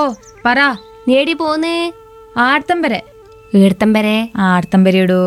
ഓ പറ നേടി പോന്ന് ആർത്തമ്പരെ ഈടത്തമ്പരെ ആർത്തമ്പരയിടൂ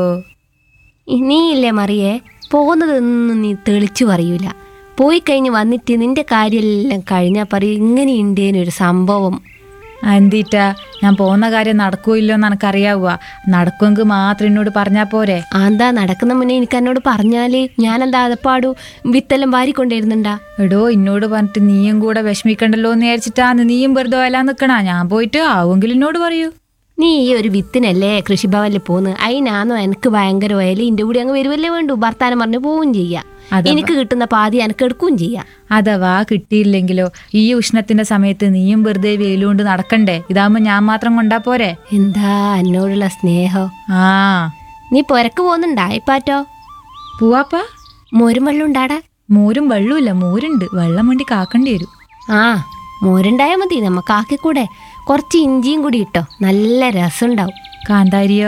നീ ഇല്ലേ മറിയേ പോകുന്നതൊന്നും നീ തെളിച്ചു പറയൂല പോയി കഴിഞ്ഞ് വന്നിട്ട് നിന്റെ കാര്യമെല്ലാം കഴിഞ്ഞാൽ പറയും ഇങ്ങനെയുണ്ടേനൊരു സംഭവം എന്തിട്ടാ ഞാൻ പോകുന്ന കാര്യം നടക്കുമോ ഇല്ലോ എന്ന് എനിക്കറിയാവുക നടക്കുമെങ്കിൽ മാത്രം എന്നോട് പറഞ്ഞാ പോരെ ആന്താ നടക്കുന്ന മുന്നേ എനിക്ക് എന്നോട് പറഞ്ഞാല് ഞാനെന്താ അതപ്പാടു വിത്തെല്ലാം വാരിക്കൊണ്ടിരുന്നുണ്ടാ എടോ എന്നോട് പറഞ്ഞിട്ട് നീയും കൂടെ വിഷമിക്കണ്ടല്ലോ എന്ന് വിചാരിച്ചിട്ടാന്ന് നീയും വെറുതെ വല്ലാൻ നിക്കണാ ഞാൻ പോയിട്ട് ആവുമെങ്കിൽ എന്നോട് പറയൂ നീ ഈ ഒരു വിത്തിനല്ലേ കൃഷിഭവനിൽ പോന്ന് അതിനാന്നോ എനിക്ക് ഭയങ്കര വയല് ഇന്റെ കൂടി അങ്ങ് വരുവല്ലേ വേണ്ടു ഭർത്താനം പറഞ്ഞ് പോവും ചെയ്യാം അഥവാ- എനിക്ക് കിട്ടുന്ന പാതി എനിക്ക് എടുക്കുകയും ചെയ്യാം അഥവാ കിട്ടിയില്ലെങ്കിലോ ഈ ഉഷ്ണത്തിന്റെ സമയത്ത് നീയും വെറുതെ വെയിലുകൊണ്ട് നടക്കണ്ടേ ഇതാവുമ്പോ ഞാൻ മാത്രം കൊണ്ടാ പോരെ എന്താ എന്നോടുള്ള സ്നേഹം ആ നീ പൊരക്ക് പോകുന്നുണ്ടാ ഇപ്പാറ്റോ പൂവാപ്പാ മോരും വെള്ളം ഉണ്ടാടാ മോരും വെള്ളമില്ല മോരുണ്ട് വെള്ളം വേണ്ടി കാക്കേണ്ടി വരും ആ മോരുണ്ടായാൽ മതി നമുക്ക് ആക്കിക്കൂടെ കുറച്ച് ഇഞ്ചിയും കൂടി ഇട്ടോ നല്ല രസമുണ്ടാവും കാന്താരിയോ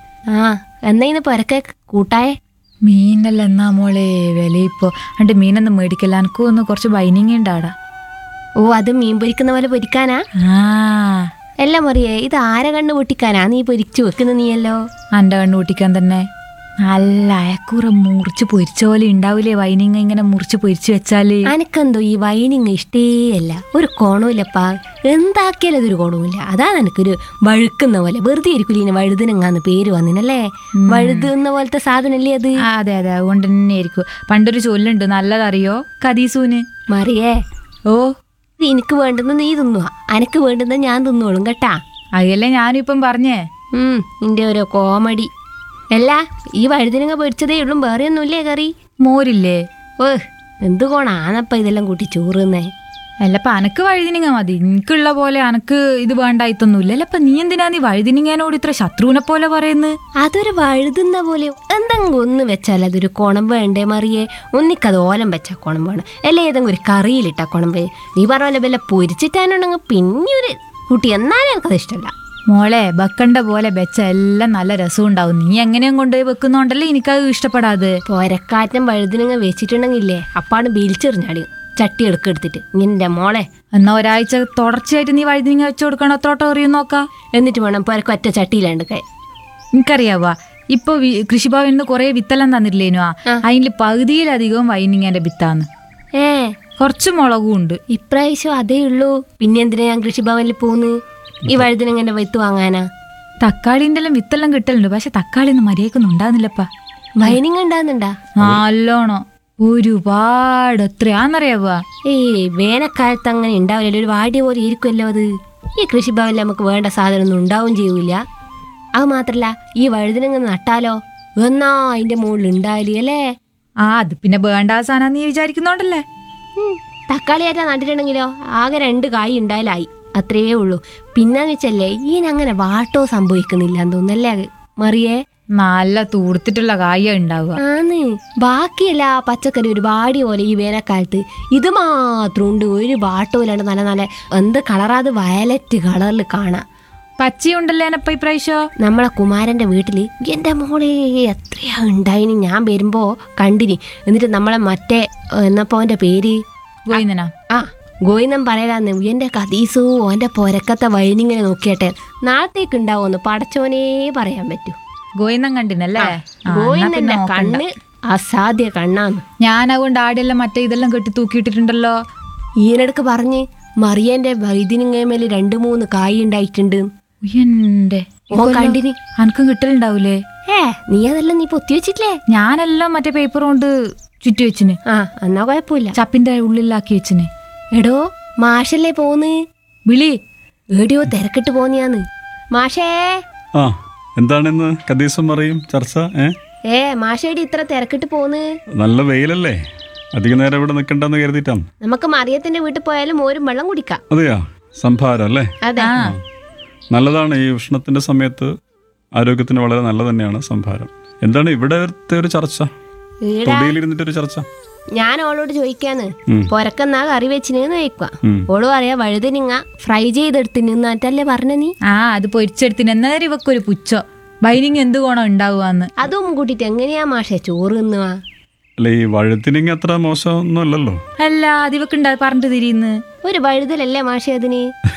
ആ എന്നാ ഇന്ന് പൊരക്കെ കൂട്ടായേ മീനല്ല എന്നാ മോളെ വില ഇപ്പോ അണ്ട് മീനൊന്നും മേടിക്കല്ല എനക്കും ഒന്ന് കുറച്ച് ബൈനിങ് ഉണ്ടാടാ ഓ അത് മീൻ പൊരിക്കുന്ന പോലെ പൊരിക്കാനാ ആ എല്ലാം മറിയേ ഇത് ആരെ കണ്ണ് പൊട്ടിക്കാനാ നീ പൊരിച്ചു വെക്കുന്ന നീയല്ലോ അന്റെ കണ്ണു കൂട്ടിക്കാൻ തന്നെ നല്ല അയക്കൂറ മുറിച്ച് പൊരിച്ച പോലെ ഉണ്ടാവില്ലേ വൈനിങ് ഇങ്ങനെ മുറിച്ച് പൊരിച്ചു വെച്ചാല് അനക്കെന്തോ ഈ വൈനിങ് ഇഷ്ടേയല്ല ഒരു കോണവുമില്ലപ്പാ എന്താക്കിയാലും അതൊരു കോണവുമില്ല അതാ നിനക്കൊരു വഴുക്കുന്ന പോലെ വെറുതെ ഇരിക്കില്ല ഇങ്ങനെ വഴുതിനങ്ങാന്ന് പേര് വന്നിനല്ലേ വഴുതുന്ന പോലത്തെ സാധനല്ലേ അത് ആ, അതെ അതെ അതുകൊണ്ട് തന്നെ ആയിരിക്കും പണ്ടൊരു ചൊല്ലുണ്ട് നല്ലതറിയോ കദീസൂന് മറിയേ ഓ ഇത് എനിക്ക് വേണ്ടുന്ന നീ തിന്നുക അനക്ക് വേണ്ടുന്ന ഞാൻ തിന്നോളും കേട്ടാ അതല്ലേ ഞാനും ഇപ്പം പറഞ്ഞേ ഉം നിന്റെ ഓരോ കോമഡി അല്ല ഈ വഴുതിനങ്ങ പൊരിച്ചതേ ഉള്ളൂ വേറെ ഒന്നുമില്ലേ കറി മോരില്ലേ ഓ എന്ത് കോണാണപ്പ ഇതെല്ലാം കൂട്ടി ചോറുന്നേ അല്ലപ്പ അനക്ക് വഴുതിനിങ്ങ മതി എനിക്കുള്ള പോലെ അനക്ക് ഇത് വേണ്ടായിത്തൊന്നുമില്ല അല്ലപ്പ നീ എന്തിനാ നീ വഴുതിനിങ്ങനോട് ഇത്ര ശത്രുവിനെ പോലെ പറയുന്നത് അതൊരു വഴുതുന്ന പോലെ എന്തെങ്കിലും ഒന്ന് വെച്ചാൽ അതൊരു കുണം വേണ്ടേ മറിയേ ഒന്നിക്കത് ഓലം വെച്ചാൽ കുണം വേണം അല്ലെ ഏതെങ്കിലും ഒരു കറിയിലിട്ടാ കുണം വേ നീ പറഞ്ഞ പോലെ വല്ല പൊരിച്ചിട്ടാനുണ്ടെങ്കിൽ പിന്നെ ഒരു കുട്ടി എന്നാലും എനിക്കത് ഇഷ്ടമല്ല മോളെ വെക്കണ്ട പോലെ വെച്ച എല്ലാം നല്ല രസം ഉണ്ടാവും നീ എങ്ങനെയും കൊണ്ടുപോയി വെക്കുന്നോണ്ടല്ലേ എനിക്കത് ഇഷ്ടപ്പെടാതെ പോരക്കാറ്റം വഴുതിനങ്ങ വെച്ചിട്ടുണ്ടെങ്കിലേ അപ്പാണ് ബീലിച്ചെറിഞ്ഞാടി ചട്ടി എടുക്കെടുത്തിട്ട് ഇങ്ങനെ മോളെ എന്നാ ഒരാഴ്ച തുടർച്ചയായിട്ട് നീ വഴുതിനിങ്ങ വെച്ചു കൊടുക്കണം എത്രോട്ടോ എറിയും നോക്കാം എന്നിട്ട് വേണം പോരക്ക് ഒറ്റ ചട്ടിയിലാണ്ട് കൈ എനിക്കറിയാവാ ഇപ്പൊ വി- കൃഷിഭവനിൽ നിന്ന് കുറെ വിത്തെല്ലാം തന്നിട്ടില്ലേനു ആ അതിൽ പകുതിയിലധികവും വൈനിങ്ങന്റെ വിത്താന്ന് ഏ കുറച്ച് മുളകും ഉണ്ട് ഇപ്രാവശ്യം അതേ ഉള്ളൂ പിന്നെ എന്തിനാ ഞാൻ കൃഷിഭവനിൽ പോന്ന് ഈ വഴുതിനങ്ങനെ വിത്ത് വാങ്ങാനാ തക്കാളിന്റെ എല്ലാം വിത്തെല്ലാം കിട്ടലുണ്ട് പക്ഷെ തക്കാളി ഒന്നും മര്യാദക്കൊന്നും ഉണ്ടാകുന്നില്ലപ്പാ വൈനിങ് ഉണ്ടാകുന്നുണ്ടാ നല്ലോണം ഒരുപാട് എത്രയാന്നറിയാവാ ഏയ് വേനൽക്കാലത്ത് അങ്ങനെ ഉണ്ടാവില്ല ഒരു വാടിയ പോലെ ഇരിക്കുമല്ലോ അത് ഈ കൃഷിഭവനിൽ നമുക്ക് വേണ്ട സാധനമൊന്നും ഉണ്ടാവും ചെയ്യൂല അത് മാത്രല്ല ഈ വഴുതിനങ്ങ് നട്ടാലോ എന്നാ അതിന്റെ മുകളിൽ ഉണ്ടാവില്ല അല്ലേ ആ അത് പിന്നെ വേണ്ട സാധനം നീ വിചാരിക്കുന്നോണ്ടല്ലേ ഉം, തക്കാളി ആറ്റാ നട്ടിട്ടുണ്ടെങ്കിലോ ആകെ രണ്ട് കായ് ഉണ്ടായാലായി അത്രയേ ഉള്ളൂ പിന്നെന്ന് വെച്ചല്ലേ ഈനങ്ങനെ വാട്ടോ സംഭവിക്കുന്നില്ല എന്ന് തോന്നല്ലേ മറിയേ നല്ല തൂർത്തിട്ടുള്ള കായ ഉണ്ടാവുക ആന്ന് ബാക്കിയല്ല പച്ചക്കറി ഒരു വാടി പോലെ ഈ വേനൽക്കാലത്ത് ഇത് മാത്രം ഉണ്ട് ഒരു വാട്ടമില്ലാണ്ട് നല്ല നല്ല എന്ത് കളറാ അത് വയലറ്റ് കളറിൽ കാണാം പച്ചയുണ്ടല്ലേ എനപ്പ ഇപ്രാവശ്യോ നമ്മളെ കുമാരന്റെ വീട്ടിൽ എൻ്റെ മോളെ എത്രയാ ഉണ്ടായിന് ഞാൻ വരുമ്പോ കണ്ടിനി എന്നിട്ട് നമ്മളെ മറ്റേ എന്നപ്പോ അവന്റെ പേര് ഗോയിന്നനാ ആ ഗോയിനം പറയലാന്ന് എൻ്റെ കതീസു ഓൻ്റെ പൊരക്കത്തെ വൈനിങ്ങനെ നോക്കിയട്ടെ നാളത്തേക്ക് ഉണ്ടാവുമെന്ന് പടച്ചോനേ പറയാൻ പറ്റൂ ഗോയിന്നം കണ്ടിനല്ലേ ആ, എന്നാ പിന്നെ ഗോയിന്നന്റെ നോക്കണ്ട. കണ്ണ് അസാധ്യ കണ്ണാന്ന് ഞാൻ അതുകൊണ്ട് ആടെല്ലാം മറ്റേ ഇതെല്ലാം കെട്ടി തൂക്കിയിട്ടിട്ടുണ്ടല്ലോ ഈയിടക്ക് പറഞ്ഞ് മറിയന്റെ വൈദ്യനിങ്ങമേല് രണ്ട് മൂന്ന് കായ് ഉണ്ടായിട്ടുണ്ട് ഉയ്യന്റെ ഓ കണ്ടിനി അനക്കും കിട്ടലുണ്ടാവൂലേ ഏ നീ അതെല്ലാം നീ പൊത്തി വെച്ചിട്ടില്ലേ ഞാനെല്ലാം മറ്റേ പേപ്പർ കൊണ്ട് ചുറ്റി വെച്ചിന് ആ എന്നാ കുഴപ്പമില്ല ചപ്പിന്റെ ഉള്ളിലാക്കി വെച്ചിന് എടോ മാഷല്ലേ പോന്ന് വിളി ഏടിയോ തിരക്കിട്ട് പോന്നിയാന്ന് മാഷേ ആ എന്താണിന്ന് കദീസം പറയും ചർച്ച ഏ ഏ മാഷേടി ഇത്ര തിരക്കിട്ട് പോന്ന് നല്ല വെയിലല്ലേ അധിക നേരം ഇവിടെ നിൽക്കണ്ടെന്ന് കരുതിയിട്ടാണ് നമുക്ക് മറിയത്തിന്റെ വീട്ടിൽ പോയാലും മോരും വെള്ളം കുടിക്കാം അതെയാ സംഭാരം അല്ലേ അതെ ആ നല്ലതാണ് ഈ ഉഷ്ണത്തിന്റെ സമയത്ത് ആരോഗ്യത്തിന് വളരെ നല്ല തന്നെയാണ് സംഭാരം എന്താണ് ഇവിടത്തെ ഒരു ചർച്ച ഈടാ തൊടിയിലിരുന്നിട്ടൊരു ചർച്ച ഞാൻ അവളോട് ചോദിക്കാന്ന് ഉം. പൊരക്കെന്നാ കറി വെച്ചിനെന്ന് ചോദിക്കുക ഉം. ഓള് പറയാ വഴുതനിങ്ങ ഫ്രൈ ചെയ്തെടുത്ത് നിന്നിട്ടല്ലേ പറഞ്ഞ നീ ആ അത് പൊരിച്ചെടുത്തിന് എന്നേരം ഇവക്കൊരു പുച്ഛോ ബൈനിങ് എന്ത് ഗുണം ഉണ്ടാവുകന്ന് അതും കൂട്ടിട്ട് എങ്ങനെയാ മാഷേ ചോറ് തിന്നുവാ അല്ല ഈ വഴുത്തിനിങ് അത്ര മോശമൊന്നും അല്ലല്ലോ അല്ല അത് ഇവക്കുണ്ടാ പറഞ്ഞിട്ട് തിരിയുന്ന് ഒരു വഴുതലല്ലേ മാഷേ അതിന്